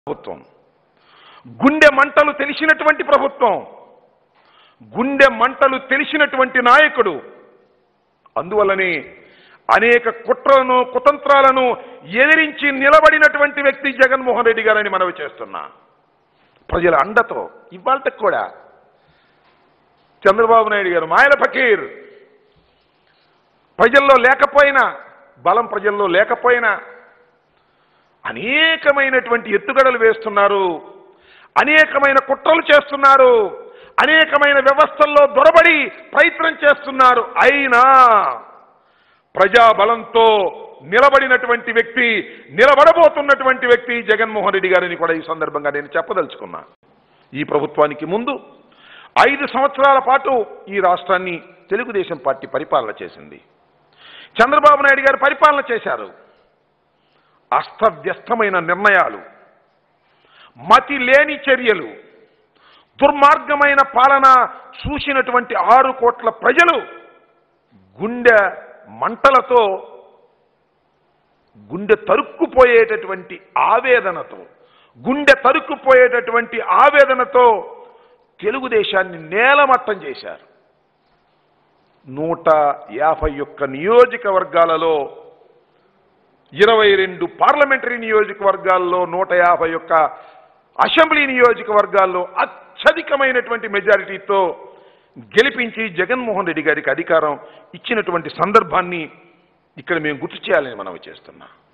ప్రభుత్వం గుండె మంటలు తెలిసినటువంటి ప్రభుత్వం గుండె మంటలు తెలిసినటువంటి నాయకుడు అందువల్లనే అనేక కుట్రలను కుతంత్రాలను ఎదిరించి నిలబడినటువంటి వ్యక్తి జగన్మోహన్ రెడ్డి గారని మనవి చేస్తున్నా ప్రజల అండతో ఇవాళకి కూడా చంద్రబాబు నాయుడు గారు మాయల ఫకీర్ ప్రజల్లో లేకపోయినా బలం ప్రజల్లో లేకపోయినా అనేకమైనటువంటి ఎత్తుగడలు వేస్తున్నారు అనేకమైన కుట్రలు చేస్తున్నారు అనేకమైన వ్యవస్థల్లో దొరబడి ప్రయత్నం చేస్తున్నారు అయినా ప్రజాబలంతో నిలబడినటువంటి వ్యక్తి నిలబడబోతున్నటువంటి వ్యక్తి జగన్మోహన్ రెడ్డి గారిని కూడా ఈ సందర్భంగా నేను చెప్పదలుచుకున్నా ఈ ప్రభుత్వానికి ముందు ఐదు సంవత్సరాల పాటు ఈ రాష్ట్రాన్ని తెలుగుదేశం పార్టీ పరిపాలన చేసింది చంద్రబాబు నాయుడు గారు పరిపాలన చేశారు అస్తవ్యస్తమైన నిర్ణయాలు మతి లేని చర్యలు దుర్మార్గమైన పాలన చూసినటువంటి ఆరు కోట్ల ప్రజలు గుండె మంటలతో గుండె తరుక్కుపోయేటటువంటి ఆవేదనతో గుండె తరుక్కుపోయేటటువంటి ఆవేదనతో తెలుగుదేశాన్ని నేలమట్టం చేశారు నూట యాభై ఒక్క నియోజకవర్గాలలో ఇరవై రెండు పార్లమెంటరీ నియోజకవర్గాల్లో నూట యాభై ఒక్క అసెంబ్లీ నియోజకవర్గాల్లో అత్యధికమైనటువంటి మెజారిటీతో గెలిపించి జగన్మోహన్ రెడ్డి గారికి అధికారం ఇచ్చినటువంటి సందర్భాన్ని ఇక్కడ మేము గుర్తు చేయాలని మనం చేస్తున్నాం